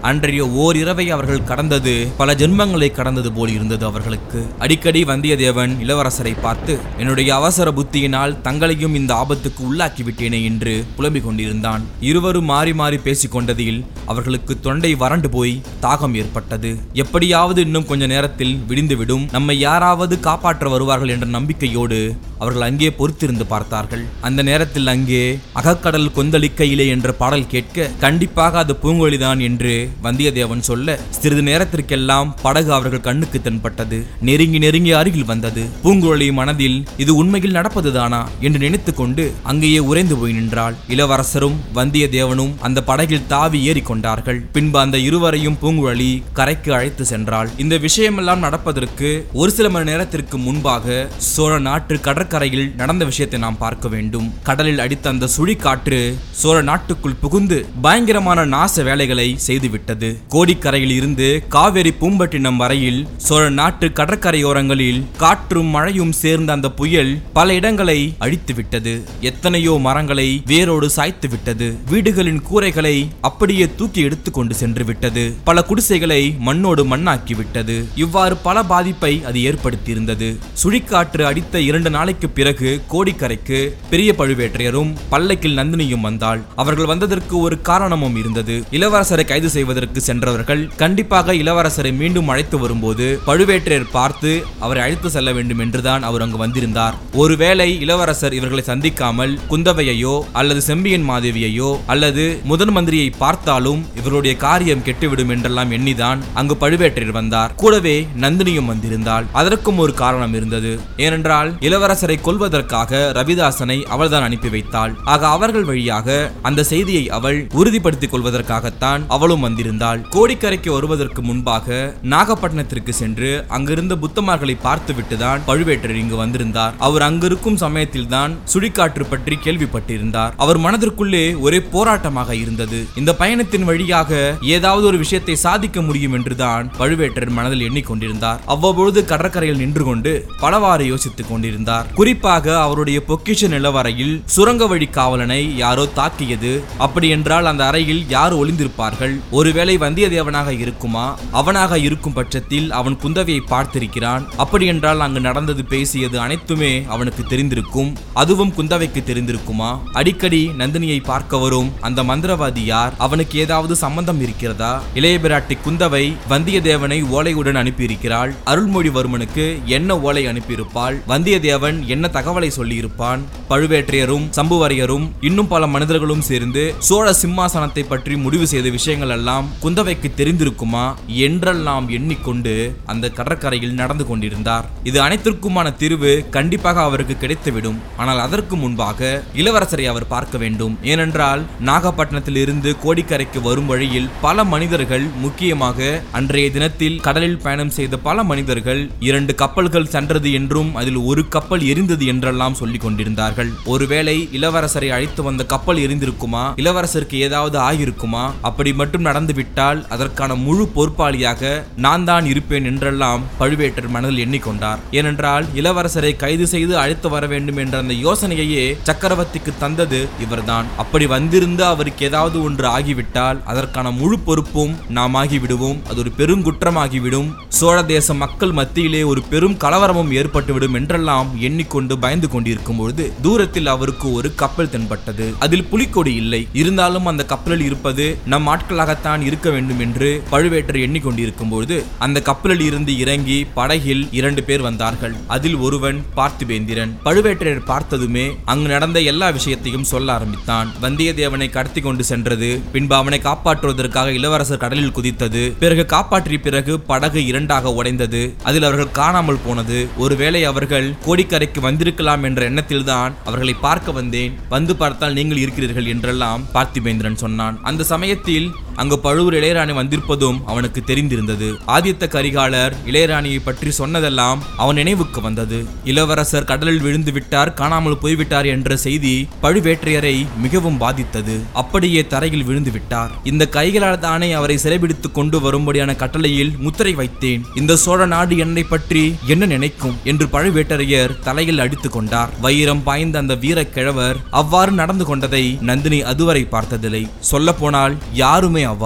அன்றைய ஓரிரவை அவர்கள் கடந்தது பல ஜென்மங்களை கடந்தது போல் இருந்தது அவர்களுக்கு அடிக்கடி வந்தியத்தேவன் இளவரசரை பார்த்து என்னுடைய அவசர புத்தியினால் தங்களையும் இந்த ஆபத்துக்கு உள்ளாக்கி விட்டேனே என்று புலம்பிக் கொண்டிருந்தான் இருவரும் மாறி மாறி பேசிக் கொண்டதில் அவர்களுக்கு தொண்டை வறண்டு போய் தாகம் ஏற்பட்டது எப்படியாவது இன்னும் கொஞ்ச நேரத்தில் விடிந்துவிடும் நம்மை யாராவது காப்பாற்ற வருவார்கள் என்ற நம்பிக்கையோடு அவர்கள் அங்கே பொறுத்திருந்து பார்த்தார்கள் அந்த நேரத்தில் அங்கே அகக்கடல் கொந்தளிக்கையிலே என்ற பாடல் கேட்க கண்டிப்பாக அது பூங்கொழிதான் என்று வந்தியத்தேவன் சொல்ல சிறிது நேரத்திற்கெல்லாம் படகு அவர்கள் கண்ணுக்கு தென்பட்டது நெருங்கி நெருங்கி அருகில் வந்தது பூங்குழலி மனதில் இது உண்மையில் நடப்பதுதானா என்று நினைத்துக்கொண்டு அங்கேயே உறைந்து போய் நின்றாள் இளவரசரும் வந்தியத்தேவனும் அந்த படகில் தாவி ஏறிக்கொண்டார்கள் பின்பு அந்த இருவரையும் பூங்குழலி கரைக்கு அழைத்து சென்றாள் இந்த விஷயமெல்லாம் நடப்பதற்கு ஒரு சில மணி நேரத்திற்கு முன்பாக சோழ நாட்டு கடற்கரையில் நடந்த விஷயத்தை நாம் பார்க்க வேண்டும் கடலில் அடித்த அந்த சுழிக்காற்று சோழ நாட்டுக்குள் புகுந்து பயங்கரமான நாச வேலைகளை செய்துவிட்டது கோடிக்கரையில் இருந்து காவேரி பூம்பட்டினம் வரையில் சோழ நாட்டு கடற்கரையோரங்களில் காற்றும் மழையும் சேர்ந்த அந்த புயல் பல இடங்களை அழித்து விட்டது எத்தனையோ மரங்களை வேரோடு சாய்த்து விட்டது வீடுகளின் கூரைகளை அப்படியே தூக்கி எடுத்துக்கொண்டு சென்று விட்டது பல குடிசைகளை மண்ணோடு மண்ணாக்கி விட்டது இவ்வாறு பல பாதிப்பை அது ஏற்படுத்தியிருந்தது சுழிக்காற்று அடித்த இரண்டு நாளைக்கு பிறகு கோடிக்கரைக்கு பெரிய பழுவேற்றையரும் பல்லக்கில் நந்தினியும் வந்தாள் அவர்கள் வந்ததற்கு ஒரு காரணமும் இருந்தது இளவரசரை கைது செய்வதற்கு சென்றவர்கள் கண்டிப்பாக இளவரசரை மீண்டும் அழைத்து வரும்போது பழுவேற்றையர் பார்த்து அவரை அழைத்து செல்ல வேண்டும் என்றுதான் அவர் அங்கு வந்திருந்தார் ஒருவேளை இளவரசர் இவர்களை சந்திக்காமல் குந்தவையையோ அல்லது செம்பியன் மாதேவியையோ அல்லது முதன் மந்திரியை பார்த்தாலும் இவருடைய காரியம் கெட்டுவிடும் என்றெல்லாம் எண்ணிதான் அங்கு பழுவேற்றையர் வந்தார் கூடவே நந்தினியும் வந்திருந்தாள் அதற்கும் ஒரு காரணம் இருந்தது ஏனென்றால் இளவரசரை கொல்வதற்காக ரவிதாசனை அவள்தான் அனுப்பி வைத்தாள் ஆக அவர்கள் வழியாக அந்த செய்தியை அவள் உறுதிப்படுத்திக் கொள்வதற்காகத்தான் அவளும் வந்திருந்தாள் கோடிக்கரைக்கு வருவதற்கு முன்பாக நாகப்பட்டினத்திற்கு சென்று அங்கிருந்த புத்தமார்களை பார்த்துவிட்டுதான் பழுவேட்டர் இங்கு வந்திருந்தார் அவர் அங்கிருக்கும் சமயத்தில் தான் சுழிக்காற்று பற்றி கேள்விப்பட்டிருந்தார் அவர் மனதிற்குள்ளே ஒரே போராட்டமாக இருந்தது இந்த பயணத்தின் வழியாக ஏதாவது ஒரு விஷயத்தை சாதிக்க முடியும் என்றுதான் பழுவேட்டர் மனதில் எண்ணிக்கொண்டிருந்தார் அவ்வப்பொழுது கடற்கரையில் நின்று கொண்டு பலவாறு யோசித்துக் கொண்டிருந்தார் குறிப்பாக அவருடைய பொக்கிஷ நிலவரையில் சுரங்க வழி காவலனை யாரோ தாக்கியது அப்படி என்றால் அந்த அறையில் யார் ஒளிந்திருப்பார்கள் ஒருவேளை வந்தியத்தேவனாக இருக்குமா அவனாக இருக்கும் பட்சத்தில் அவன் குந்தவையை பார்த்திருக்கிறான் அப்படி என்றால் அங்கு நடந்தது பேசியது அனைத்துமே அவனுக்கு தெரிந்திருக்கும் அதுவும் குந்தவைக்கு தெரிந்திருக்குமா அடிக்கடி நந்தினியை பார்க்க வரும் அந்த மந்திரவாதி யார் அவனுக்கு ஏதாவது சம்பந்தம் இருக்கிறதா இளைய பிராட்டி குந்தவை வந்தியத்தேவனை ஓலையுடன் அனுப்பியிருக்கிறாள் அருள்மொழிவர்மனுக்கு என்ன ஓலை அனுப்பியிருப்பாள் வந்தியத்தேவன் என்ன தகவலை சொல்லியிருப்பான் பழுவேற்றையரும் சம்புவரையரும் இன்னும் பல மனிதர்களும் சேர்ந்து சோழ சிம்மாசனத்தை பற்றி முடிவு செய்த விஷயங்கள் எல்லாம் குந்தவைக்கு தெரிந்திருக்குமா என்றெல்லாம் எண்ணிக்கொண்டு அந்த கடற்கரையில் நடந்து கொண்டிருந்தார் இது அனைத்திற்குமான தீர்வு கண்டிப்பாக அவருக்கு கிடைத்துவிடும் ஆனால் அதற்கு முன்பாக இளவரசரை அவர் பார்க்க வேண்டும் ஏனென்றால் நாகப்பட்டினத்தில் இருந்து கோடிக்கரைக்கு வரும் வழியில் பல மனிதர்கள் முக்கியமாக அன்றைய தினத்தில் கடலில் பயணம் செய்த பல மனிதர்கள் இரண்டு கப்பல்கள் சென்றது என்றும் அதில் ஒரு கப்பல் எரிந்தது என்றெல்லாம் சொல்லிக் கொண்டிருந்தார்கள் ஒருவேளை இளவரசரை அழைத்து வந்த கப்பல் எரிந்திருக்குமா இளவரசருக்கு ஏதாவது ஆகியிருக்குமா அப்படி மட்டும் நடந்துவிட்டால் அதற்கான முழு பொறுப்பாளியாக நான் தான் இருப்பேன் என்றெல்லாம் பழுவேட்டர் மனதில் எண்ணிக்கொண்டார் ஏனென்றால் இளவரசரை கைது செய்து அழைத்து வர வேண்டும் என்ற அந்த யோசனையையே சக்கரவர்த்திக்கு தந்தது இவர்தான் அப்படி வந்திருந்து அவருக்கு ஏதாவது ஒன்று ஆகிவிட்டால் அதற்கான முழு பொறுப்பும் நாம் ஆகிவிடுவோம் அது ஒரு பெருங்குற்றமாகிவிடும் சோழ தேச மக்கள் மத்தியிலே ஒரு பெரும் கலவரமும் ஏற்பட்டுவிடும் என்றெல்லாம் எண்ணிக்கொண்டு பயந்து கொண்டிருக்கும் பொழுது தூரத்தில் அவருக்கு ஒரு கப்பல் தென்பட்டது அதில் புலிக்கொடி இல்லை இருந்தாலும் அந்த கப்பலில் இருப்பது நம் ஆட்களாகத்தான் இருக்க வேண்டும் என்று பழுவேட்டர் எண்ணிக்கொண்டிருக்கும் பொழுது அந்த கப்பலில் இருந்து இறங்கி படகில் இரண்டு பேர் வந்தார்கள் அதில் ஒருவன் பார்த்திபேந்திரன் பழுவேட்டரையர் பார்த்ததுமே அங்கு நடந்த எல்லா விஷயத்தையும் சொல்ல ஆரம்பித்தான் வந்தியத்தேவனை கடத்தி கொண்டு சென்றது பின்பு அவனை காப்பாற்றுவதற்காக இளவரசர் கடலில் குதித்தது பிறகு காப்பாற்றிய பிறகு படகு இரண்டாக உடைந்தது அதில் அவர்கள் காணாமல் போனது ஒருவேளை அவர்கள் கோடிக்கரைக்கு வந்திருக்கலாம் என்ற எண்ணத்தில்தான் அவர்களை பார்க்க வந்தேன் வந்து பார்த்தால் நீங்கள் இருக்கிறீர்கள் என்றெல்லாம் பார்த்திபேந்திரன் சொன்னான் அந்த சமயத்தில் அங்கு பழுவூர் இளையராணி வந்திருப்பதும் அவனுக்கு தெரிந்திருந்தது ஆதித்த கரிகாலர் இளையராணியை பற்றி சொன்னதெல்லாம் அவன் நினைவுக்கு வந்தது இளவரசர் கடலில் விழுந்து விட்டார் காணாமல் போய்விட்டார் என்ற செய்தி பழுவேற்றையரை மிகவும் பாதித்தது அப்படியே தரையில் விழுந்து விட்டார் இந்த கைகளால் தானே அவரை சிறைபிடித்துக் கொண்டு வரும்படியான கட்டளையில் முத்திரை வைத்தேன் இந்த சோழ நாடு என்னை பற்றி என்ன நினைக்கும் என்று பழுவேட்டரையர் தலையில் அடித்துக் கொண்டார் வைரம் பாய்ந்த அந்த வீரக் கிழவர் அவ்வாறு நடந்து கொண்டதை நந்தினி அதுவரை பார்த்ததில்லை சொல்ல போனால் யாருமே அவ்வாறு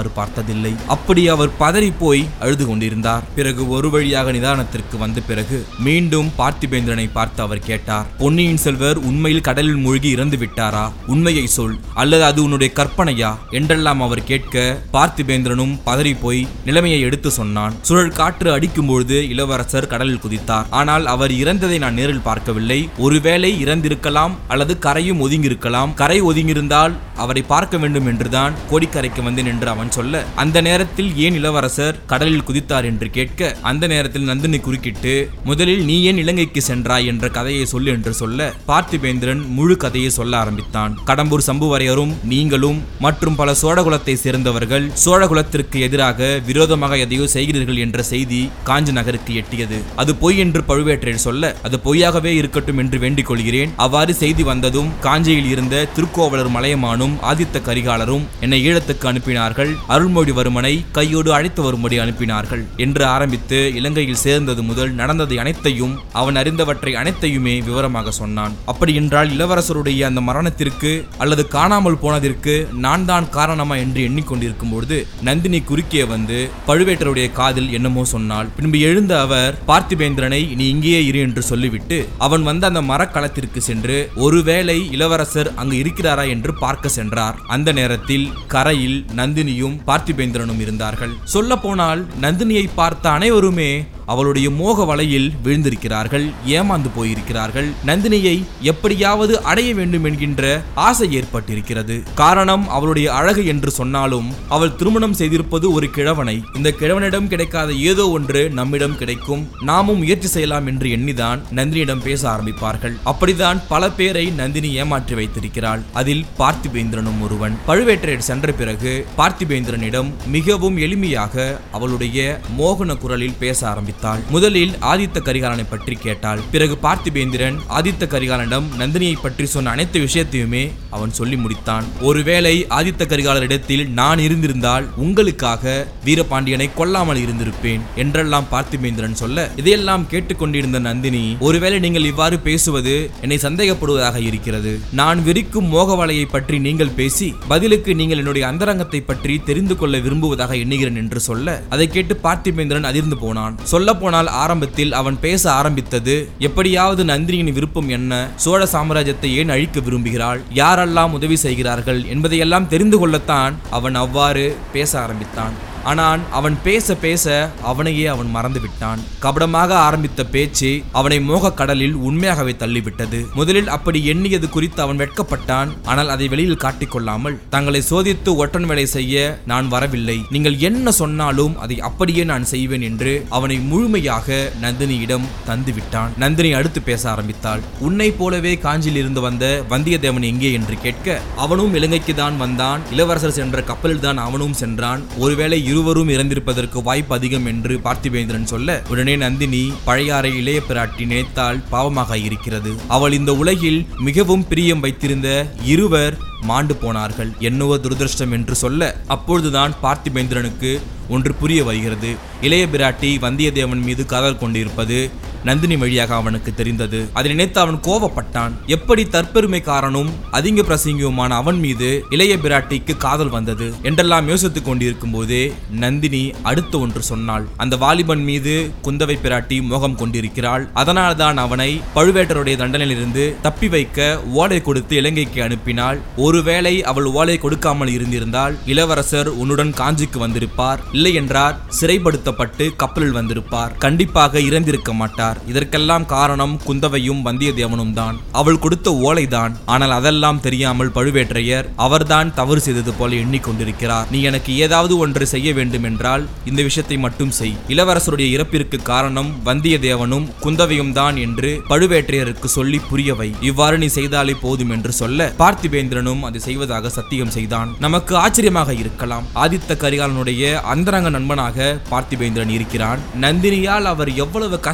இவ்வாறு பார்த்ததில்லை அப்படி அவர் பதறி போய் அழுது கொண்டிருந்தார் பிறகு ஒரு வழியாக நிதானத்திற்கு வந்த பிறகு மீண்டும் பார்த்திபேந்திரனை பார்த்து அவர் கேட்டார் பொன்னியின் செல்வர் உண்மையில் கடலில் மூழ்கி இறந்து விட்டாரா உண்மையை சொல் அல்லது அது உன்னுடைய கற்பனையா என்றெல்லாம் அவர் கேட்க பார்த்திபேந்திரனும் பதறி போய் நிலைமையை எடுத்து சொன்னான் சுழல் காற்று அடிக்கும் பொழுது இளவரசர் கடலில் குதித்தார் ஆனால் அவர் இறந்ததை நான் நேரில் பார்க்கவில்லை ஒருவேளை இறந்திருக்கலாம் அல்லது கரையும் ஒதுங்கியிருக்கலாம் கரை ஒதுங்கியிருந்தால் அவரை பார்க்க வேண்டும் என்றுதான் கோடிக்கரைக்கு வந்தேன் என்று அவன் சொல்ல அந்த நேரத்தில் ஏன் இளவரசர் கடலில் குதித்தார் என்று கேட்க அந்த நேரத்தில் நந்தினி குறுக்கிட்டு முதலில் நீ ஏன் இலங்கைக்கு சென்றாய் என்ற கதையை சொல்லு என்று சொல்ல பார்த்திபேந்திரன் முழு கதையை சொல்ல ஆரம்பித்தான் கடம்பூர் சம்புவரையரும் நீங்களும் மற்றும் பல சோழகுலத்தை சேர்ந்தவர்கள் சோழகுலத்திற்கு எதிராக விரோதமாக எதையோ செய்கிறீர்கள் என்ற செய்தி காஞ்சி நகருக்கு எட்டியது அது பொய் என்று பழுவேற்றையர் சொல்ல அது பொய்யாகவே இருக்கட்டும் என்று வேண்டிக் கொள்கிறேன் அவ்வாறு செய்தி வந்ததும் காஞ்சியில் இருந்த திருக்கோவலர் மலையமானும் ஆதித்த கரிகாலரும் என்னை ஈழத்துக்கு அனுப்பினார்கள் அருள்மொழிவர்மனை கையோடு அழைத்து வரும்படி அனுப்பினார்கள் என்று ஆரம்பித்து இலங்கையில் சேர்ந்தது முதல் நடந்ததை அனைத்தையும் அவன் அறிந்தவற்றை அனைத்தையுமே விவரமாக சொன்னான் அப்படி என்றால் இளவரசருடைய அந்த மரணத்திற்கு அல்லது காணாமல் போனதற்கு நான் தான் காரணமா என்று எண்ணிக்கொண்டிருக்கும் பொழுது நந்தினி குறுக்கே வந்து பழுவேட்டருடைய காதில் என்னமோ சொன்னாள் பின்பு எழுந்த அவர் பார்த்திபேந்திரனை நீ இங்கேயே இரு என்று சொல்லிவிட்டு அவன் வந்த அந்த மரக்களத்திற்கு சென்று ஒருவேளை இளவரசர் அங்கு இருக்கிறாரா என்று பார்க்க சென்றார் அந்த நேரத்தில் கரையில் நந்தினியும் பார்த்திபேந்திரனும் இருந்தார்கள் சொல்ல போனால் நந்தினியை பார்த்த அனைவருமே அவளுடைய மோக வலையில் விழுந்திருக்கிறார்கள் ஏமாந்து போயிருக்கிறார்கள் நந்தினியை எப்படியாவது அடைய வேண்டும் என்கின்ற ஆசை ஏற்பட்டிருக்கிறது காரணம் அவளுடைய அழகு என்று சொன்னாலும் அவள் திருமணம் செய்திருப்பது ஒரு கிழவனை இந்த கிழவனிடம் கிடைக்காத ஏதோ ஒன்று நம்மிடம் கிடைக்கும் நாமும் முயற்சி செய்யலாம் என்று எண்ணிதான் நந்தினியிடம் பேச ஆரம்பிப்பார்கள் அப்படிதான் பல பேரை நந்தினி ஏமாற்றி வைத்திருக்கிறாள் அதில் பார்த்திபேந்திரனும் ஒருவன் பழுவேற்றையர் சென்ற பிறகு பார்த்திபேந்திரனிடம் மிகவும் எளிமையாக அவளுடைய மோகன குரலில் பேச ஆரம்பித்தாள் முதலில் ஆதித்த கரிகாலனை பற்றி கேட்டாள் பிறகு பார்த்திபேந்திரன் ஆதித்த கரிகாலனிடம் நந்தினியை பற்றி சொன்ன அனைத்து விஷயத்தையுமே அவன் சொல்லி முடித்தான் ஒருவேளை ஆதித்த கரிகாலரிடத்தில் நான் இருந்திருந்தால் உங்களுக்காக வீரபாண்டியனை கொல்லாமல் இருந்திருப்பேன் என்றெல்லாம் பார்த்திபேந்திரன் சொல்ல இதையெல்லாம் கேட்டுக்கொண்டிருந்த நந்தினி ஒருவேளை நீங்கள் இவ்வாறு பேசுவது என்னை சந்தேகப்படுவதாக இருக்கிறது நான் விரிக்கும் மோகவலையை பற்றி நீங்கள் பேசி பதிலுக்கு நீங்கள் என்னுடைய அந்தரங்கத்தை பற்றி தெரிந்து கொள்ள விரும்புவதாக எண்ணுகிறேன் என்று சொல்ல அதை கேட்டு பார்த்திபேந்திரன் அதிர்ந்து போனான் சொல்ல போனால் ஆரம்பத்தில் அவன் பேச ஆரம்பித்தது எப்படியாவது நந்தினியின் விருப்பம் என்ன சோழ சாம்ராஜ்யத்தை ஏன் அழிக்க விரும்புகிறாள் யாரெல்லாம் உதவி செய்கிறார்கள் என்பதையெல்லாம் தெரிந்து கொள்ளத்தான் அவன் அவ்வாறு பேச ஆரம்பித்தான் ஆனால் அவன் பேச பேச அவனையே அவன் மறந்து விட்டான் கபடமாக ஆரம்பித்த பேச்சு அவனை மோகக் கடலில் உண்மையாகவே தள்ளிவிட்டது முதலில் அப்படி எண்ணியது குறித்து அவன் வெட்கப்பட்டான் ஆனால் அதை வெளியில் காட்டிக்கொள்ளாமல் தங்களை சோதித்து ஒற்றன் வேலை செய்ய நான் வரவில்லை நீங்கள் என்ன சொன்னாலும் அதை அப்படியே நான் செய்வேன் என்று அவனை முழுமையாக நந்தினியிடம் தந்து விட்டான் நந்தினி அடுத்து பேச ஆரம்பித்தாள் உன்னை போலவே காஞ்சியில் இருந்து வந்த வந்தியத்தேவன் எங்கே என்று கேட்க அவனும் இலங்கைக்கு தான் வந்தான் இளவரசர் சென்ற கப்பலில் தான் அவனும் சென்றான் ஒருவேளை இருவரும் இறந்திருப்பதற்கு வாய்ப்பு அதிகம் என்று பார்த்திபேந்திரன் சொல்ல உடனே நந்தினி பழையாறை இளைய பிராட்டி நினைத்தால் பாவமாக இருக்கிறது அவள் இந்த உலகில் மிகவும் பிரியம் வைத்திருந்த இருவர் மாண்டு போனார்கள் என்னவோ துரதிருஷ்டம் என்று சொல்ல அப்பொழுதுதான் பார்த்திபேந்திரனுக்கு ஒன்று புரிய வருகிறது இளைய பிராட்டி வந்தியத்தேவன் மீது காதல் கொண்டிருப்பது நந்தினி வழியாக அவனுக்கு தெரிந்தது அதை நினைத்து அவன் கோபப்பட்டான் எப்படி தற்பெருமைக்காரனும் அதிக பிரசங்கியுமான அவன் மீது இளைய பிராட்டிக்கு காதல் வந்தது என்றெல்லாம் யோசித்துக் கொண்டிருக்கும் போதே நந்தினி அடுத்து ஒன்று சொன்னாள் அந்த வாலிபன் மீது குந்தவை பிராட்டி மோகம் கொண்டிருக்கிறாள் அதனால்தான் அவனை பழுவேட்டருடைய தண்டனையிலிருந்து தப்பி வைக்க ஓலை கொடுத்து இலங்கைக்கு அனுப்பினாள் ஒருவேளை அவள் ஓலை கொடுக்காமல் இருந்திருந்தால் இளவரசர் உன்னுடன் காஞ்சிக்கு வந்திருப்பார் இல்லை என்றால் சிறைப்படுத்தப்பட்டு கப்பலில் வந்திருப்பார் கண்டிப்பாக இறந்திருக்க மாட்டார் இதற்கெல்லாம் காரணம் குந்தவையும் வந்தியத்தேவனும் தான் அவள் கொடுத்த ஓலைதான் ஆனால் அதெல்லாம் தெரியாமல் பழுவேற்றையர் அவர்தான் தவறு செய்தது போல எண்ணிக்கொண்டிருக்கிறார் நீ எனக்கு ஏதாவது ஒன்று செய்ய வேண்டும் என்றால் இந்த விஷயத்தை மட்டும் செய் இளவரசருடைய இறப்பிற்கு காரணம் வந்தியத்தேவனும் குந்தவையும் தான் என்று பழுவேற்றையருக்கு சொல்லி புரியவை இவ்வாறு நீ செய்தாலே போதும் என்று சொல்ல பார்த்திபேந்திரனும் அதை செய்வதாக சத்தியம் செய்தான் நமக்கு ஆச்சரியமாக இருக்கலாம் ஆதித்த கரிகாலனுடைய அந்தரங்க நண்பனாக பார்த்திபேந்திரன் இருக்கிறான் நந்தினியால் அவர் எவ்வளவு கஷ்டப்படுகிறார்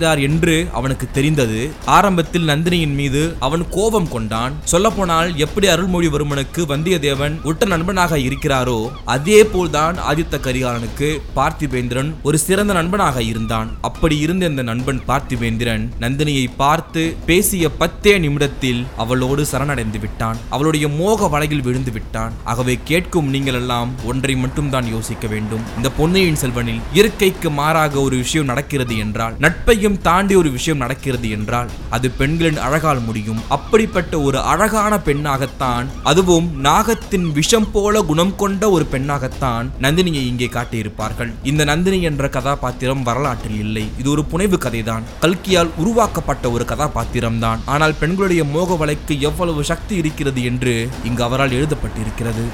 இருக்கிறார் என்று அவனுக்கு தெரிந்தது ஆரம்பத்தில் நந்தினியின் மீது அவன் கோபம் கொண்டான் சொல்லப்போனால் எப்படி அருள்மொழிவர்மனுக்கு வந்தியத்தேவன் உட்ட நண்பனாக இருக்கிறாரோ அதே போல்தான் ஆதித்த கரிகாலனுக்கு பார்த்திபேந்திரன் ஒரு சிறந்த நண்பனாக இருந்தான் அப்படி இருந்த இந்த நண்பன் பார்த்திபேந்திரன் நந்தினியை பார்த்து பேசிய பத்தே நிமிடத்தில் அவளோடு சரணடைந்து விட்டான் அவளுடைய மோக வலையில் விழுந்து விட்டான் ஆகவே கேட்கும் நீங்கள் எல்லாம் ஒன்றை மட்டும் தான் யோசிக்க வேண்டும் இந்த பொன்னியின் செல்வனில் இயற்கைக்கு மாறாக ஒரு விஷயம் நடக்கிறது என்றால் நட்பையும் தாண்டி ஒரு விஷயம் நடக்கிறது என்றால் அது பெண்களின் அழகால் முடியும் அப்படிப்பட்ட ஒரு அழகான பெண்ணாகத்தான் அதுவும் நாகத்தின் விஷம் போல குணம் கொண்ட ஒரு பெண்ணாகத்தான் நந்தினியை இங்கே காட்டியிருப்பார்கள் இந்த நந்தினி என்ற கதாபாத்திரம் வரலாற்றில் இல்லை இது ஒரு புனைவு கதைதான் கல்கியால் உருவாக்கப்பட்ட ஒரு கதாபாத்திரம் தான் ஆனால் பெண்களுடைய மோக வலைக்கு எவ்வளவு சக்தி இருக்கிறது என்று இங்கு அவரால் எழுதப்பட்டிருக்கிறது